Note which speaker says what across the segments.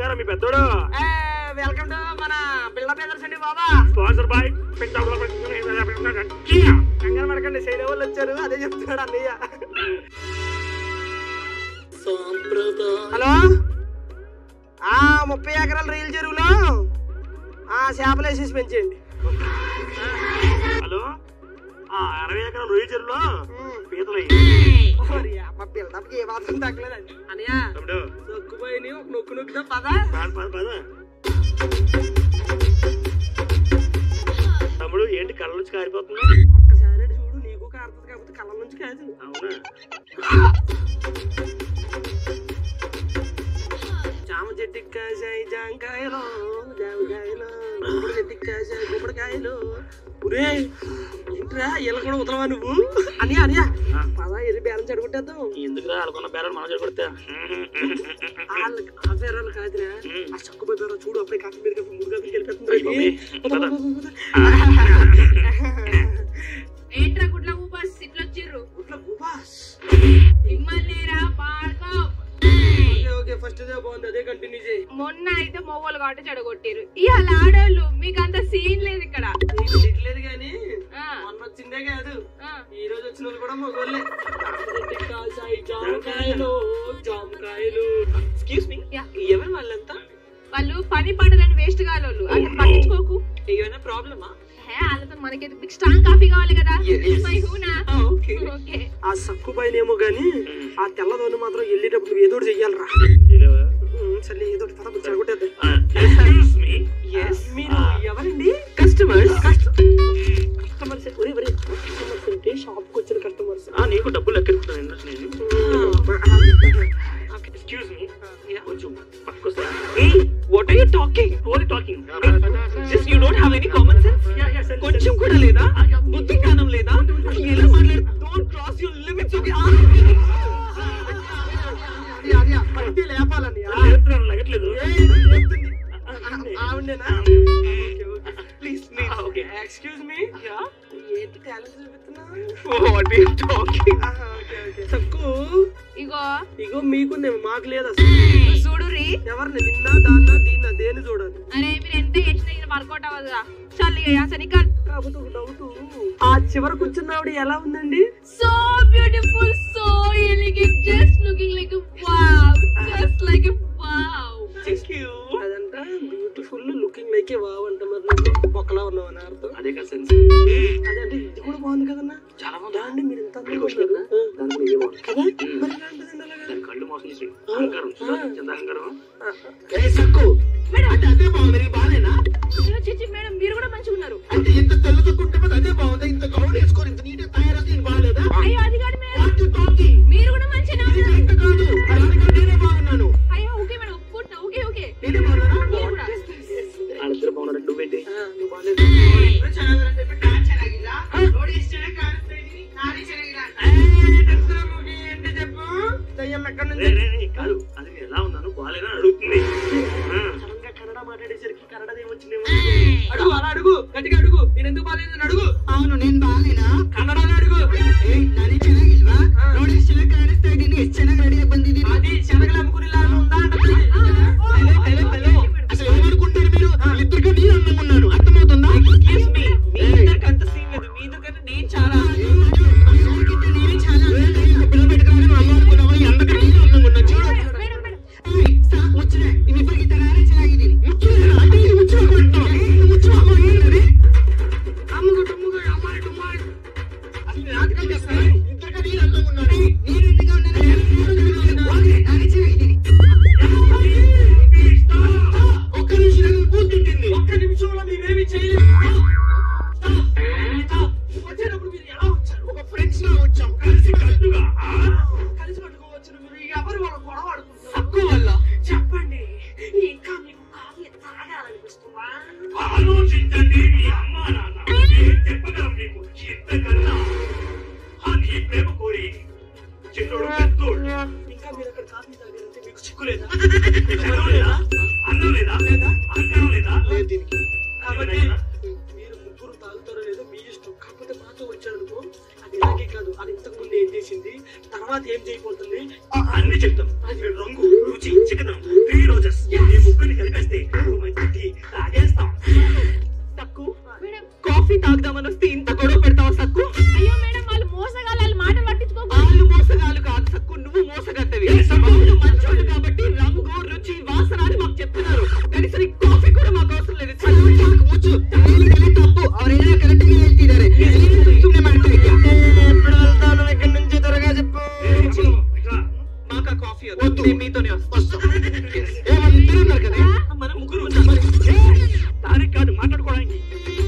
Speaker 1: గారు మీ పెద్దోడు
Speaker 2: వెల్కమ్ టు మన బిల్డప్ బ్రదర్స్ అండి బాబా
Speaker 1: స్పాన్సర్ బాయ్
Speaker 2: కంగారు పడకండి శైలి వాళ్ళు వచ్చారు అదే చెప్తున్నాడు అన్నయ్య హలో ఆ ముప్పై ఎకరాల రీల్ చెరువులో ఆ చేపలు వేసేసి పెంచేయండి
Speaker 1: హలో ఆ అరవై ఎకరాల రొయ్య చెరువులో పీతలు
Speaker 2: మా బిల్డప్కి ఏ మాత్రం తగ్గలేదండి అన్నయ్య
Speaker 1: తమ్ముడు
Speaker 2: నొక్కుపోయి ఒక నొక్కు నొక్కుతో పద
Speaker 1: పద పద పద తమ్ముడు ఏంటి కళ్ళ నుంచి కారిపోతున్నా
Speaker 2: ఒక్కసారి అటు చూడు నీకు కారుతుంది కాకపోతే కళ్ళ నుంచి కాదు
Speaker 1: అవునా
Speaker 2: జామ చెట్టుకి కాసాయి జాంకాయలు జామకాయలు గుమ్మడి చెట్టుకి కాసాయి గుమ్మడికాయలు ఒరే ఏంట్రా ఇలా కూడా వదలవా నువ్వు అని అనియా
Speaker 1: ఆ.
Speaker 2: పద ఎరి బేరం చెడగొట్టేద్దాం
Speaker 1: ఎందుకు అనుకున్న బేరాలు మనం చెడగొడితే
Speaker 2: వాళ్ళకి ఆ బేరాలు కాదురా ఆ చక్కుపోయి బేరం చూడు అప్పుడే కాఫీ మీద కాఫీ మూడు కాఫీ
Speaker 1: మమ్మీ, పద.
Speaker 3: ఏంట్రా గుడ్ల ఊపాస్ ఇట్లా వచ్చిర్రు మిమ్మల్నిరా పాడుకో
Speaker 2: ఓకే ఓకే ఫస్ట్ డే బాగుంది అదే కంటిన్యూ చేయి
Speaker 3: మొన్న అయితే మొవ్వలు కాబట్టి చెడగొట్టిర్రు ఇవాళ ఆడోళ్ళు మీకు అంత సీన్ లేదు ఇక్కడ
Speaker 2: నీకు తిట్టలేదు కానీ
Speaker 3: ఆ,
Speaker 2: మొన్న వచ్చిందే కాదు
Speaker 3: ఆ.
Speaker 2: ఈ రోజు వచ్చిన వాళ్ళు కూడా మగోళ్ళే చెట్టుకి కాసాయి జామకాయలు జామకాయలు ఎక్స్క్యూజ్ మీ
Speaker 3: యా.
Speaker 2: ఎవరు వాళ్ళంతా
Speaker 3: వాళ్ళు పని పడదని వేస్ట్ కాలోళ్ళు అంటే పట్టించుకోకు
Speaker 2: ఏమైనా ప్రాబ్లమా
Speaker 3: హే వాళ్ళతో మనకి మీకు స్ట్రాంగ్ కాఫీ కావాలి కదా
Speaker 2: Yes.
Speaker 3: మై హూనా
Speaker 2: ఓకే
Speaker 3: ఓకే
Speaker 2: ఆ సక్కు పైనేమో గాని ఆ తెల్లదోని మాత్రం వెళ్ళేటప్పుడు నువ్వు ఏదో ఒకటి చెయ్యాలరా ఉమ్, సర్లే ఏదో ఒకటి పద చెడగొట్టేద్దాం మీరు ఎవరండి కస్టమర్స్ కస్టమర్స్ ఒరే ఒరే కస్టమర్స్ అంటే షాప్ కి వచ్చిన కస్టమర్స్
Speaker 1: నీకు డబ్బులు లెక్కెట్టుకున్నాను ఇందాక నేను ఎక్స్క్యూజ్ మీ కొంచెం పక్కకొస్తా
Speaker 2: what are you talking
Speaker 1: only talking
Speaker 2: just you don't have any common sense కొంచెం కూడా లేదా బుద్ధి జ్ఞానం లేదా అసలు ఎలా మాట్లాడు don't cross your limits okay లేపాలని
Speaker 1: లెగట్లేదు
Speaker 2: ఆవిడేనా please please
Speaker 1: okay
Speaker 2: excuse me
Speaker 1: యా
Speaker 2: ఏంటి టాలెంట్ చూపిస్తున్నావు
Speaker 1: వాట్ యు టాకింగ్
Speaker 2: తక్కువ
Speaker 3: ఇగో
Speaker 2: ఇగో మీకుందేమో మాకు లేదు అసలు
Speaker 3: చూడురి
Speaker 2: ఎవరిని నిన్న దాన్న దీన్న దేని చూడాలి
Speaker 3: అరే మీరు ఎంత చేసినా ఇది వర్కౌట్ అవ్వదురా చల్లి అసలు ఇంకా
Speaker 2: కాకపోతే ఒక డౌట్ ఆ చివర కూర్చున్న ఆవిడ ఎలా ఉందండి
Speaker 3: so beautiful so elegant just looking like wow just like wow
Speaker 2: అదంట బ్యూటిఫుల్ లుకింగ్ లైక్ వావ్ అంట మరి నువ్వు బొక్కలా ఉన్నావు అని అర్థం
Speaker 1: అదే కదా సెన్స్
Speaker 2: అదంటే ఇది కూడా బాగుంది కదన్నా
Speaker 1: చాలా బాగుంది
Speaker 2: దాన్ని మీరు ఎంత అందంగా
Speaker 1: మీకు
Speaker 2: ఉన్నారు.
Speaker 1: దాని కూడా ఏ బాగుంది
Speaker 2: కదా
Speaker 1: మ్మ్.
Speaker 2: మరి ఇలాంటిది అలాగా
Speaker 1: దాని కళ్ళు మోసం చేసి అహంకారం చిన్న అహంకారం
Speaker 3: మేడం
Speaker 4: అంటే అదే బాగుంది నీకు బాగాలేనా
Speaker 3: చిచి మేడం మీరు కూడా మంచిగా ఉన్నారు
Speaker 4: అంటే ఇంత తెల్లతో కుట్టమని అదే బాగుంది ఇంత గౌన్ వేసుకొని ఇంత నీట్ తయారైతే నేను బాగాలేదా
Speaker 3: అయ్యో అది కాదు మేడం
Speaker 4: What you talking?
Speaker 3: మీరు కూడా మంచిగా
Speaker 4: ఇది
Speaker 3: ఉన్నారు
Speaker 4: కరెక్ట్ కాదు దానికంటే నేనే బాగున్నాను
Speaker 3: అయ్యో ఓకే మేడం ఒప్పుకుంటున్నా ఓకే ఓకే
Speaker 4: నేనే బాగున్నానా
Speaker 3: మీరు కూడా
Speaker 1: వాళ్ళిద్దరు బాగున్నారు నువ్వేంటి
Speaker 2: ఆ, నువ్వు బాగాలేదు ఏంటి చెప్పు దయ్యం ఎక్కడి
Speaker 1: రే,
Speaker 2: నుంచి
Speaker 1: రే, రే, కాదు అది నేను ఎలా ఉన్నాను బాగాలేదని అడుగుతుంది ఆ.
Speaker 2: సడన్ గా కన్నడ మాట్లాడేసరికి కన్నడ ఏమొచ్చిందేమో అడుగు అలా అడుగు గట్టిగా అడుగు నేను ఎందుకు బాగాలేదు అడుగు
Speaker 4: ಅವನು ನೀನ್ ಬಾಲೇನಾ
Speaker 2: కన్నడలో అడుగు
Speaker 4: ಏಯ್ ನನಗೆ ಚೆನ್ನಾಗಿಲ್ವಾ ನೋಡಿ ಎಷ್ಟು ಚೆನ್ನಾಗಿ ಕಾಣಿಸ್ತಾ ಇದ್ದೀನಿ ಎಷ್ಟು ಚೆನ್ನಾಗಿ ರೆಡಿ ಬಂದಿದ್ದೀನಿ
Speaker 2: అది శనగలు అమ్ముకునేలా ఉందా అంటుంది
Speaker 4: తలే, తలే, తలే. అసలు ఏమనుకుంటారు మీరు ఇద్దరికి నేను అందంగా ఉన్నాను అర్థమవుతుందా
Speaker 2: Excuse me, మీ ఇద్దరికి అంత సీన్ లేదు మీ ఇద్దరికంటే నేను చాలా
Speaker 4: ఎవరికంటే నేనే చాలా అందంగా ఇంత పిల్ల పెట్టుకున్నాను నువ్వు అమ్మ అనుకున్నావా ఈ అందరికీ నేను అందంగా ఉన్నాను చూడు
Speaker 3: మేడం మేడం
Speaker 4: ಏಯ್, ಸಾಕು ಮುಚ್ಚಲೆ ನಿಮ್ಮಿಬ್ಬರಿಗೆ ತರಾನೇ ಚೆನ್ನಾಗಿದ್ದೀನಿ ಮುಚ್ಚಲೆ అంటే ఇది ముచ్చు ಹಾಕೊಂಡ್ಬಿಟ್ಟು. ಇದು ಮುಚ್ಚು ಹಾಕೊಂಡು ఏంటది? అమ్ముగుడు, అమ్ముగుడు, అమ్మాయి, అమ్మాయి. అసలు నాటకాలు చేస్తావా? ఇద్దరికీ నేను అందంగా ఉన్నాను. నేను అందంగా ఉన్నాను, నేను అందంగా ఉన్నాను. ఓకే, నానే ಚೆನ್ನಾಗಿದ್ದೀನಿ. ఒక్క నిమిషం నాకు బూత్ తిట్టింది.
Speaker 2: ఒక్క నిమిషంలో మేమేమి చేయలేము వచ్చేటప్పుడు మీరు ఎలా వచ్చారు
Speaker 4: ఒక ఫ్రెండ్స్ లా వచ్చాం కలిసి కట్టుగా
Speaker 2: కలిసి పట్టుకోవచ్చు మీరు ఎవరు వాళ్ళ గొడవ ఆడుకుంటారు
Speaker 4: తక్కువ వల్ల
Speaker 2: చెప్పండి ఇంకా మీకు కాఫీ తాగాలనిపిస్తుందా
Speaker 1: ఆలోచించండి మీ అమ్మా నాన్న నేను చెప్పగలం మీకు ఇంతకన్నా ఆ నీ ప్రేమ కోరి చిన్నోడు పెద్దోడు
Speaker 2: ఇంకా మీరు అక్కడ కాఫీ తాగారంటే మీకు చిక్కులేదా
Speaker 1: చదువు లేదా అన్నం లేదా లేదా అహంకారం లేదా
Speaker 4: లేదు దీనికి
Speaker 2: కాబట్టి మీరు ముగ్గురు తాగుతారో లేదో మీ ఇష్టం కాకపోతే మాతో వచ్చారనుకో అది ఇలాగే కాదు అది ఇంతకు ముందు ఏం చేసింది తర్వాత ఏం చేయబోతుంది
Speaker 1: అన్ని చెప్తాం రంగు రుచి చికనం త్రీ రోజెస్ ఈ ముగ్గురు
Speaker 4: మంచోళ్ళు కాబట్టి రంగు రుచి వాసన అని మాకు చెప్తున్నారు కనీసం ఈ కాఫీ కూడా మాకు అవసరం లేదు చాకు ముచ్చు ಹೇಳಿದರೆ ತಪ್ಪು ಅವರೆಲ್ಲ ಕರೆಕ್ಟ್ ಆಗಿ ಹೇಳ್ತಿದ್ದಾರೆ ಸುಮ್ಮನೆ ಮಾಡ್ತಾ ಇದ್ಯಾ
Speaker 2: ఎప్పుడు వెళ్తాను ఇక్కడి నుంచి త్వరగా చెప్పు
Speaker 1: ఇట్లా
Speaker 4: మాకు ఆ కాఫీ
Speaker 2: వద్దు.
Speaker 4: వద్దు నేను మీతోనే వస్తాం
Speaker 2: ఏ, వాళ్ళు ఇద్దరు ఉన్నారు కదా
Speaker 4: మనం ముగ్గురు
Speaker 1: దానికి కాదు మాట్లాడుకోవడానికి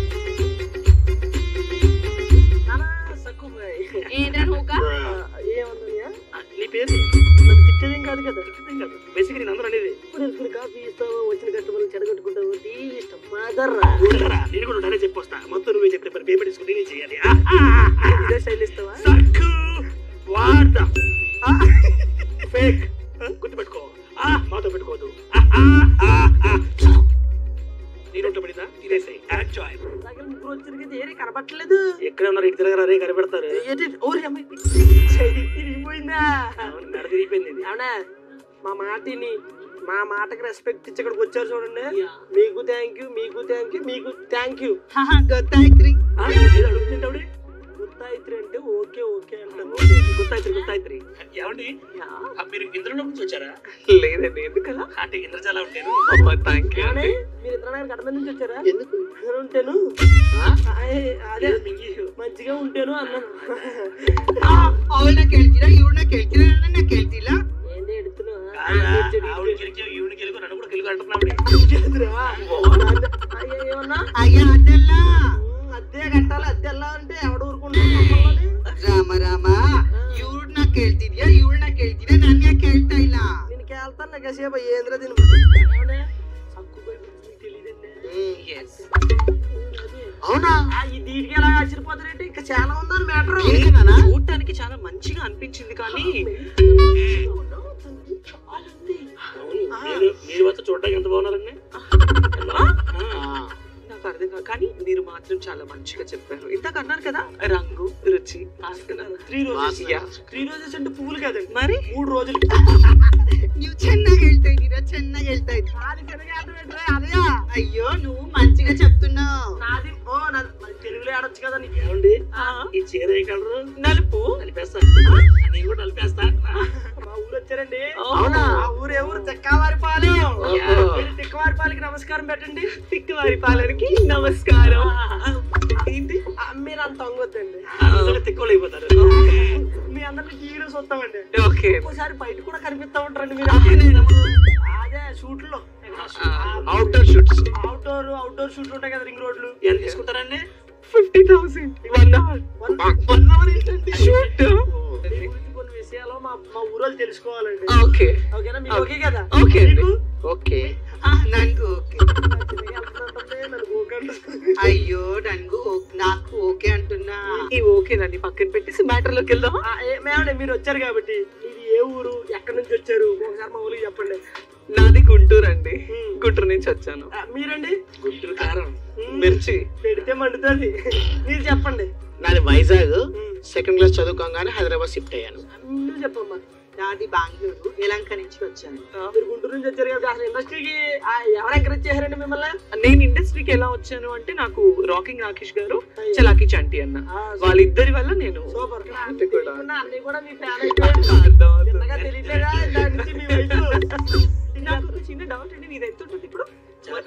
Speaker 2: నానా సక్కుబాయ్
Speaker 3: ఏంటని హోకా
Speaker 2: ఏమన్నా
Speaker 1: నీ పేరు
Speaker 2: నన్ను తిట్టేదేం కాదు కదా
Speaker 1: తిట్టడం కాదు బేసిక్ నేను అందరూ అనేది
Speaker 2: ఇప్పుడు ఇప్పుడు కాఫీ ఇస్తావు వచ్చిన కస్టమర్లు చెడగొట్టుకుంటావు టీ ఇష్టం మదర్రా
Speaker 1: ఉండరా, నేను కూడా డైరెక్ట్ చెప్పొస్తా మొత్తం నువ్వే చెప్తే మరి పేపర్ తీసుకుని నేను చేయాలి ఆ, ఆ, ఆ, ఆ.
Speaker 2: ఇదే స్టైల్ ఇస్తావా
Speaker 1: సక్కు వార్త ఫేక్ గుర్తుపెట్టుకో ఆ మాతో పెట్టుకోవద్దు ఆ, ఆ, ఆ, ఆ. నీ నోట్లో పడిందా తినేసాయి ఎంజాయ్
Speaker 2: సగం ముగ్గురు వచ్చిన కదా ఏరే కనబట్టలేదు
Speaker 1: ఎక్కడ ఉన్నారు ఇటు తిరగరా రే కనిపెడతారు
Speaker 2: ఏంటి ఓరి అమ్మాయి చెయ్యి తిరిగిపోయిందా
Speaker 1: అవును, మెడ తిరిగిపోయింది ఇది.
Speaker 2: అవునా మా మాటిని మా మాటకి రెస్పెక్ట్ ఇచ్చి ఇక్కడికి వచ్చారు చూడండి మీకు థ్యాంక్ యూ మీకు థ్యాంక్ యూ మీకు థ్యాంక్ యూ
Speaker 4: ಗೊತ್ತಾಯ್ತ್ರಿ
Speaker 1: ఆ, ఏదో అడుగుతుంది ఆవిడ?
Speaker 2: గుత్తాయిత్రి అంటే ఓకే ఓకే అంటాను
Speaker 1: ఓకే, ఓకే, గుర్తాయిత్రి గుర్తాయిత్రి ఏమండి ఆ, మీరు ఇంద్రలో నుంచి వచ్చారా
Speaker 4: లేదండి ఎందుకలా
Speaker 1: అంటే ఇంద్రజాల ఉంటాను
Speaker 4: అమ్మా థ్యాంక్ యూ
Speaker 2: కానీ
Speaker 4: అండి
Speaker 2: మీరు ఇతర కడమ నుంచి వచ్చారా
Speaker 4: ఎందుకు
Speaker 2: నేను ఉంటాను ఆయ్, అదే మంచిగా ఉంటాను అన్నాను
Speaker 4: ಅವಳನ್ನ ಕೇಳ್ತೀರಾ ಇವ್ರನ್ನ ಕೇಳ್ತೀರಾ ನನ್ನ ಕೇಳ್ತಿಲ್ಲ
Speaker 2: ఏంటి ఎడుతున్నావు
Speaker 1: ఆవిడ గెలిచి ఈవిడ గెలుకు నన్ను కూడా గెలుకు అంటున్నాడు
Speaker 2: ఏమన్నా
Speaker 4: అయ్యా ಅದೆಲ್ಲ
Speaker 2: ఉమ్, అద్దె కట్టాలి అద్దె ఎలా అంటే ఎవడు ఊరుకుంటాను
Speaker 4: ರಾಮ ರಾಮ ಇವ್ರನ್ನ ಕೇಳ್ತಿದ್ಯಾ ಇವ್ರನ್ನ ಕೇಳ್ತಿದ್ಯಾ ನನ್ ಯಾಕೆ ಕೇಳ್ತಾ ಇಲ್ಲ
Speaker 2: నేను కేళ్తాను నాకు కాసేపు ఏంద్ర దీని
Speaker 4: అవునా
Speaker 2: ఈ దీనికి ఎలా ఆశ్చర్యపోతారేంటి ఇంకా చాలా ఉందని మ్యాటర్
Speaker 4: ఏంటన్నా
Speaker 5: చూడటానికి చాలా మంచిగా అనిపించింది కానీ
Speaker 1: అవును మీరు మీరు వచ్చి చూడడానికి ఎంత బాగున్నారండి
Speaker 5: నాకు అర్థం కాదు కానీ మీరు మాత్రం చాలా మంచిగా చెప్పారు ఇందాక అన్నారు కదా రంగు రుచి వాసన.
Speaker 2: Three roses
Speaker 5: Yeah.
Speaker 2: Three roses అంటే పువ్వులు కాదండి
Speaker 5: మరి
Speaker 2: మూడు రోజులు
Speaker 4: ನೀವು ಚೆನ್ನಾಗಿ ಹೇಳ್ತಾ ಇದ್ದೀರಾ ಚೆನ್ನಾಗಿ ಹೇಳ್ತಾ ಇದ್ದೀರಾ
Speaker 2: నాది తెలుగు ఆడవేంట్రా? అదే
Speaker 4: అయ్యో నువ్వు మంచిగా చెప్తున్నావు
Speaker 2: నాది ఓ నాది మరి తెలుగులో ఆడొచ్చు కదా నీకు
Speaker 1: ఏమండి
Speaker 5: ఆ,
Speaker 1: ఈ చీర ఏ కలరు
Speaker 5: నలుపు
Speaker 1: నలిపేస్తా నేను కూడా నలిపేస్తా
Speaker 2: మా ఊరు వచ్చారండి
Speaker 5: అవునా?
Speaker 2: ఆ ఊరు ఏ ఊరు చెక్కవారిపాలెం
Speaker 5: ఓహో.
Speaker 2: మీరు తిక్కవారిపాలెకి నమస్కారం పెట్టండి
Speaker 5: తిక్కువారి పాలనకి నమస్కారం ఏంటి
Speaker 2: ఆ, మీరు అంత అంగొద్దండి
Speaker 1: తిక్కువలు అయిపోతారు
Speaker 2: మీ అందరిని టీవీలో చూస్తామండి
Speaker 5: ఓకే
Speaker 2: ఒక్కోసారి బయట కూడా కనిపిస్తా ఉంటారండి మీరు అదే షూట్లో
Speaker 4: అవుట్డోర్ షూట్స్
Speaker 2: అవుట్డోర్ అవుట్డోర్ షూట్లు ఉంటాయి కదా రింగ్ రోడ్లు
Speaker 1: ఎంత తీసుకుంటారండి
Speaker 5: fifty thousand one hour
Speaker 4: one hour ఏంటండి
Speaker 5: షూట్
Speaker 2: మీ గురించి కొన్ని విషయాలు మా మా ఊరోళ్ళు తెలుసుకోవాలండి
Speaker 5: ఓకే
Speaker 2: ఓకేనా మీకు ఓకే కదా
Speaker 5: ఓకే అండి.
Speaker 2: మీకు?
Speaker 4: ఓకే నన్కు ఓకే
Speaker 2: నా చిన్నగా వెళ్తున్నట్టుంది, నన్ను ఓకే అంటుంది.
Speaker 4: అయ్యో నన్ను ఓ- నాకు ఓకే అంటున్నా
Speaker 5: ఈ ఓకేనండి పక్కన పెట్టేసి మ్యాటర్ లోకి వెళ్దాం
Speaker 2: ఆ, ఏ- మేమండి మీరు వచ్చారు కాబట్టి ఇది ఏ ఊరు ఎక్కడి నుంచి వచ్చారు ఒకసారి మా ఊరికి చెప్పండి
Speaker 5: నాది గుంటూరు అండి
Speaker 2: ఉమ్.
Speaker 5: గుంటూరు నుంచి వచ్చాను
Speaker 2: ఆ, మీరండి
Speaker 1: గుంటూరు కారం
Speaker 2: ఉమ్,
Speaker 5: మిర్చి
Speaker 2: పెడితే మండుతుంది మీరు చెప్పండి
Speaker 4: నాది వైజాగ్
Speaker 2: ఉమ్,
Speaker 4: సెకండ్ క్లాస్ చదువుకోగానే హైదరాబాద్ షిఫ్ట్ అయ్యాను
Speaker 2: నువ్వు చెప్పమ్మా
Speaker 4: నాది బెంగళూరు యలంక నుంచి వచ్చాను
Speaker 2: మీరు గుంటూరు నుంచి వచ్చారు కదా అసలు ఇండస్ట్రీకి ఆ, ఎవరు ఎంకరేజ్ చేశారండి మిమ్మల్ని
Speaker 5: నేను ఇండస్ట్రీకి ఎలా వచ్చాను అంటే నాకు రాకింగ్ రాకేష్ గారు చలాకి చంటి అన్న
Speaker 2: ఆ,
Speaker 5: వాళ్ళిద్దరి వల్ల నేను
Speaker 2: సూపర్
Speaker 5: అంటే కూడా.
Speaker 2: అన్ని కూడా మీ ఫ్యాన్ అయిపోయాడు
Speaker 5: అర్థం అవుతుంది.
Speaker 2: చిన్నగా తెలియట్లేదా దాని నుంచి మీ వయసు
Speaker 5: నాకు ఒక చిన్న డౌట్ అండి నీది ఎంత ఉంటుంది ఇప్పుడు
Speaker 1: చాలా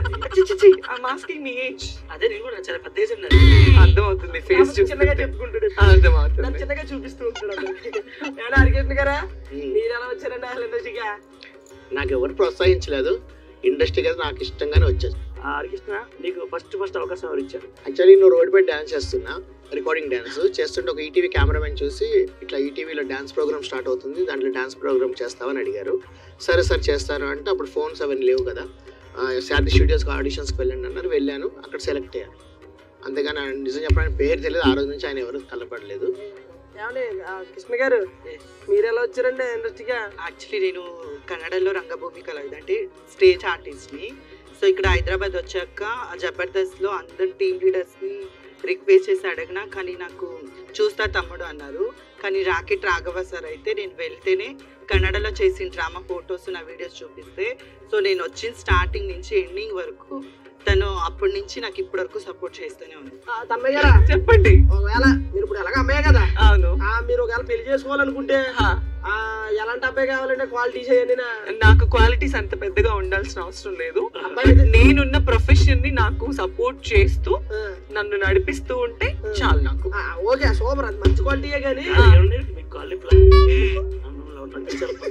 Speaker 1: పెద్ద
Speaker 5: ఐమ్ ఆస్కింగ్ మీ ఏజ్
Speaker 1: అదే నేను కూడా చాలా పెద్ద ఏజ్ ఉన్నది
Speaker 5: అర్థం అవుతుంది ఫేస్
Speaker 2: కాకపోతే చిన్నగా
Speaker 5: చూస్తుంటే
Speaker 2: చెప్పుకుంటాడు
Speaker 5: అర్థం
Speaker 2: నన్ను
Speaker 5: అవుతుంది
Speaker 2: చిన్నగా చూపిస్తూ ఉంటాడు అందరికి. ఏడా హరికృష్ణ గారా మీరు ఎలా వచ్చారండి అసలు ఇండస్ట్రీగా
Speaker 4: నాకు ఎవరు ప్రోత్సహించలేదు ఇండస్ట్రీ కదా నాకు ఇష్టంగానే వచ్చేది
Speaker 1: ఆ, హరికృష్ణ నీకు ఫస్ట్ ఫస్ట్ అవకాశం ఎవరు ఇచ్చారు
Speaker 4: యాక్చువల్లీ నేను రోడ్ పై డాన్స్ చేస్తున్నా రికార్డింగ్ డాన్స్ చేస్తుంటే ఒక ఈటీవీ కెమెరామెన్ చూసి ఇట్లా ఈటీవీలో డాన్స్ ప్రోగ్రామ్ స్టార్ట్ అవుతుంది దాంట్లో డాన్స్ ప్రోగ్రామ్ చేస్తావని అడిగారు సరే సార్ చేస్తాను అంటే అప్పుడు ఫోన్స్ అవన్నీ లేవు కదా శారది స్టూడియోస్కి ఆడిషన్స్కి వెళ్ళండి అన్నారు వెళ్ళాను అక్కడ సెలెక్ట్ అయ్యాను అంతేగాని ఆయన నిజం చెప్పడానికి పేరు తెలియదు ఆ రోజు నుంచి ఆయన ఎవరు కలపడలేదు
Speaker 2: ఏమండి ఆ, కృష్ణ గారు మీరు ఎలా వచ్చారండి ఇండస్ట్రీగా
Speaker 6: యాక్చువల్లీ నేను కన్నడలో రంగభూమి కలవిద అంటే స్టేజ్ ఆర్టిస్ట్ని సో ఇక్కడ హైదరాబాద్ వచ్చాక ఆ జబర్దస్త్లో అందరు టీమ్ లీడర్స్ని రిక్వెస్ట్ చేసి అడిగినా కానీ నాకు చూస్తా తమ్ముడు అన్నారు కానీ రాకెట్ రాఘవ సార్ అయితే నేను వెళ్తేనే కన్నడలో చేసిన డ్రామా ఫొటోస్ నా వీడియోస్ చూపిస్తే సో నేను వచ్చిన స్టార్టింగ్ నుంచి ఎండింగ్ వరకు తను అప్పటి నుంచి నాకు ఇప్పటి వరకు సపోర్ట్ చేస్తూనే ఉంది
Speaker 2: ఆ, తన్మయ్య గారా
Speaker 5: చెప్పండి
Speaker 2: ఒకవేళ మీరు ఇప్పుడు ఎలాగ అమ్మాయి కదా
Speaker 5: అవును
Speaker 2: ఆ, మీరు ఒకవేళ పెళ్లి చేసుకోవాలనుకుంటే
Speaker 5: హా.
Speaker 2: ఆ, ఎలాంటి అబ్బాయి కావాలంటే క్వాలిటీస్ అయ్యండి
Speaker 5: నాకు క్వాలిటీస్ అంత పెద్దగా ఉండాల్సిన అవసరం లేదు
Speaker 2: అబ్బాయి అయితే-
Speaker 5: నేనున్న ప్రొఫెషన్ ని నాకు సపోర్ట్ చేస్తూ నన్ను నడిపిస్తూ ఉంటే చాలు నాకు
Speaker 2: ఓకే సూపర్ అది మంచి క్వాలిటీయే కానీ
Speaker 1: ఏమండి? మీకు కాలీఫ్లవర్ అన్నంలో ఉన్నట్టు చెప్పదు.